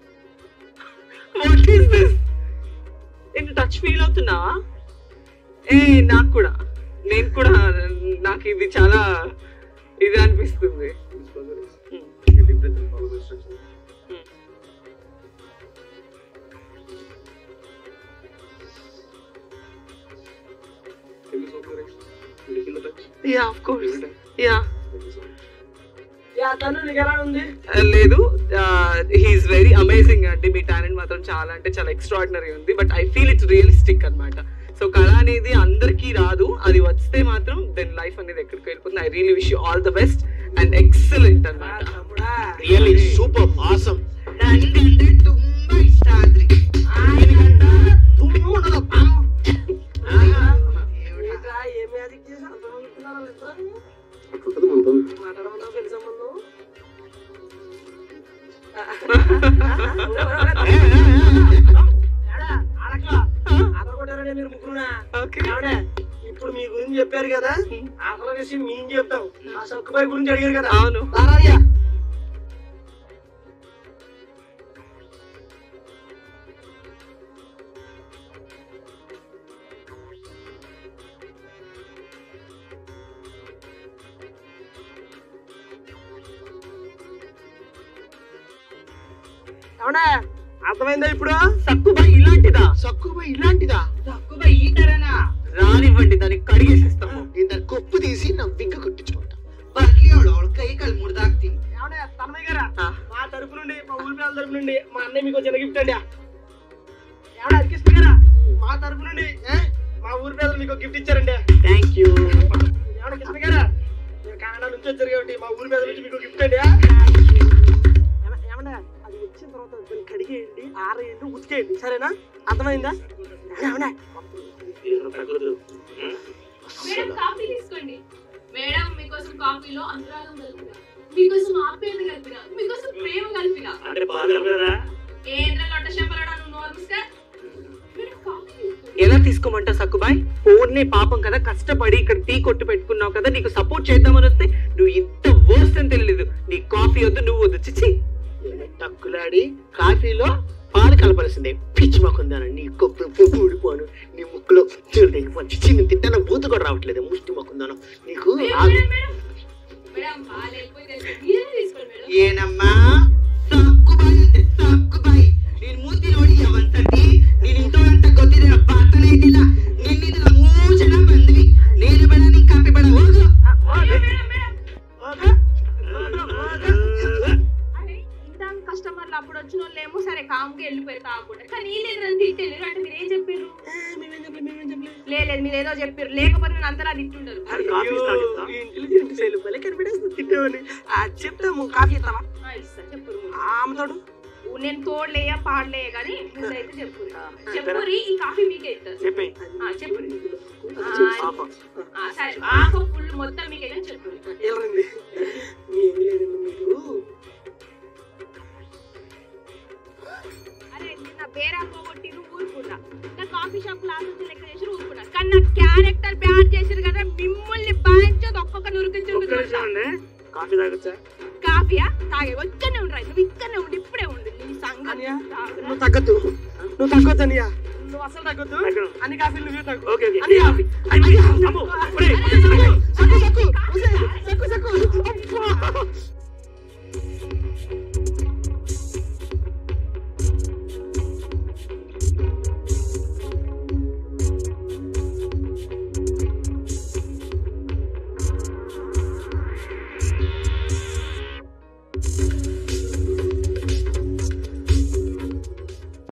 Speaker 5: what is this ఏంటి టచ్ ఫీల్ అవుతున్నావా ఏ నాకు కూడా నేను కూడా నాకు ఇది చాలా ఇది అనిపిస్తుంది yeah of course yeah
Speaker 2: yeah తను నీకు ఎలా ఉంది
Speaker 5: లేదు హీఈస్ వెరీ అమేజింగ్ అండి మీ టాలెంట్ మాత్రం చాలా అంటే చాలా ఎక్స్ట్రాడినరీ ఉంది but I feel it's realistic అన్నమాట సో కళ అనేది అందరికీ రాదు అది వస్తే మాత్రం దెన్ లైఫ్ అనేది ఎక్కడికి వెళ్ళిపోతుంది I really wish you all the best and excellent అన్నమాట
Speaker 2: తమ్ముడా
Speaker 4: రియల్లీ సూపర్ ఆసమ్
Speaker 6: ನನಗಂದ್ರೆ ತುಂಬಾ ಇಷ್ಟ ಆದ್ರಿ
Speaker 4: దీనికంట తుమ్ము ఉండదు పమ్.
Speaker 2: ఏంట్రా, ఏ మ్యాజిక్ చేసి అంత నవ్వుతున్నారు వాళ్ళిద్దరు?
Speaker 7: అట్లుంటది మనతో
Speaker 2: మాట్లాడమన్నా పెళ్లి సంబంధం
Speaker 4: ఏ, ఏ, ఏ, ఏ.
Speaker 2: ఏడా, ఆడక. ఆడగొట్టారండి మీరు ముగ్గురునా?
Speaker 5: ఓకే
Speaker 2: ఏమండే? ఇప్పుడు మీ గురించి చెప్పారు కదా అసలు విషయం మేము చెప్తాం ఆ సక్కుబాయి గురించి అడిగారు కదా
Speaker 5: అవును
Speaker 2: రారాయ్యా. ఏమండే అర్థమైందా ఇప్పుడు
Speaker 5: సక్కుబా ఇలాంటిదా
Speaker 4: సక్కుబా ఇలాంటిదా
Speaker 6: తక్కువ ఈ తరనా
Speaker 5: రానివ్వండి దానికి కడిగేసేస్తాము
Speaker 4: నేను దాని కొప్పు తీసి నా విగ్గ కొట్టించుకుంటా
Speaker 6: ಬರ್ಲಿ ಅವಳು ಅವಳ ಕೈ ಕಾಲು ಮುರಿದಾಕ್ತೀನಿ
Speaker 2: ఏమండే తన్మయ్య గారా
Speaker 5: ఆ.
Speaker 2: మా తరపు నుండి మా ఊరి పిల్లల తరపు నుండి మా అన్నయ్య మీకు చిన్న గిఫ్ట్ అండి ఏమన్నా హరికృష్ణ గారా మా తరపు నుండి ఏ, మా ఊరి పిల్లలు మీకు గిఫ్ట్ ఇచ్చారండి
Speaker 5: థ్యాంక్ యూ
Speaker 2: ఏమన్నా కృష్ణ గారా మీరు కన్నడ నుంచి వచ్చారు కాబట్టి మా ఊరి పిల్లల నుంచి మీకు గిఫ్ట్ అండి ఏమ- ఏమన్నా అది వచ్చిన తర్వాత దాన్ని కడిగేయండి ఆరేయండి ఉతికేయండి సరేనా అర్థమైందా ఏమన్నా
Speaker 3: మేడం కాఫీ తీసుకోండి మేడం మీకోసం కాఫీలో అంతరాగం కలిపిన మీకోసం ఆప్యాయత కలిపిన మీకోసం ప్రేమ కలిపిన
Speaker 1: అంటే బాగా కదా
Speaker 3: ఏంద్ర లొట్ట చెప్పలడా నువ్వు నోర్మిస్కా మేడం కాఫీ తీసుకోండి
Speaker 5: ఎలా తీసుకోమంటా సక్కుబాయ్ ఓన్లీ పాపం కదా కష్టపడి ఇక్కడ టీ కొట్టు పెట్టుకున్నావు కదా నీకు సపోర్ట్ చేద్దామని వస్తే నువ్వు ఇంత వర్స్ట్ అని తెలియదు నీ కాఫీ వద్దు నువ్వు వద్దు చిచి
Speaker 4: తక్కులాడి కాఫీలో పాలు కలపాల్సిందే పిచ్చి మొక్కుందాను నీ కొప్పు పువ్వు ఊడిపోను నీ ముక్కులో చిన్న తిట్టాన బూతు కూడా రావట్లేదు ముష్టి మొక్కుందాను నీకు
Speaker 3: మేడం
Speaker 4: ఆగు.
Speaker 3: మేడం మేడం మేడం పాలు వెళ్ళిపోయి తెలుసు మీరే తీసుకోండి మేడం
Speaker 6: ಏನಮ್ಮ ಸಕ್ಕುಬಾಯಿ ಅಂತೆ ಸಕ್ಕುಬಾಯಿ ನಿನ್ ಮೂತಿ ನೋಡಿ ಒಂದ್ಸತಿ ನೀನ್ ಇಂಥವಂತ ಗೊತ್ತಿದೆ ಅರ್ಥನೇ ಇದ್ದಿಲ್ಲ ನಿನ್ನಿಂದ ಮೂರು ಜನ ಬಂದ್ವಿ ನೀನು ಬೇಡ ನಿನ್ ಕಾಪಿ ಬೇಡ ಹೋಗು
Speaker 3: అయ్యో మేడం మేడం అరే ఇంత కస్టమర్లు అప్పుడు వచ్చిన వాళ్ళు ఏమో సరే కామ్గా వెళ్ళిపోయి తాగకుండా కానీ వీళ్ళు నన్ను తిట్టలేరు అంటే మీరు ఏం చెప్పారు
Speaker 2: మేమేం చెప్పలేదు మేమేం చెప్పలేదు
Speaker 3: లేదు మీరు ఏదో చెప్పారు లేకపోతే నేను అంతలా తిట్టుండరు
Speaker 2: అయ్యో, ఈ ఇంటెలిజెంట్ శైలి భలే కనిపెట్టేస్తుంది తిట్టేవని ఆ, చెప్తాము కాఫీ ఇస్తావా
Speaker 3: ఆ, ఇస్తా చెప్పురు
Speaker 2: ఆమెతోడు
Speaker 3: నేను తోడలేయ పాడలేయ కానీ ముందైతే చెప్పురు చెప్పురి ఈ కాఫీ మీకే ఇస్తారు
Speaker 1: చెప్పి
Speaker 3: ఆ, చెప్పురి
Speaker 2: పాప
Speaker 3: ఆ, సరే ఆకు ఫుల్ మొత్తం మీకే కానీ చెప్పురి
Speaker 2: వెళ్ళండి ఏమి లేదండి మీకు
Speaker 3: అరే నిన్న బేరా పోగొట్టిరు ఊరుకున్నా నా కాఫీ షాప్ క్లాస్ వచ్చి లెక్క చేసి ఊరుకున్నా కానీ నా క్యారెక్టర్ బ్యాడ్ చేసిరు కదా మిమ్మల్ని బాధించదు ఒక్కొక్క
Speaker 1: ఒక్క
Speaker 3: నురికించు
Speaker 1: నిమిషం అండి కాఫీ తాగొచ్చా
Speaker 3: కాఫీయా తాగే ఇక్కడనే ఉండరా నువ్వు ఇక్కడనే ఉండి ఇప్పుడే ఉండు నీ సంగతి
Speaker 2: అనియా
Speaker 3: తాగురా.
Speaker 2: నువ్వు తగ్గద్దు నువ్వు తగ్గొద్దు అనియా నువ్వు అసలు తగ్గొద్దు
Speaker 1: తగ్గను.
Speaker 2: అన్ని కాఫీలు నువ్వే తగ్గు
Speaker 1: ఓకే ఓకే
Speaker 2: అనియా
Speaker 1: అయ్యో, అమ్మో, ఒరేయ్,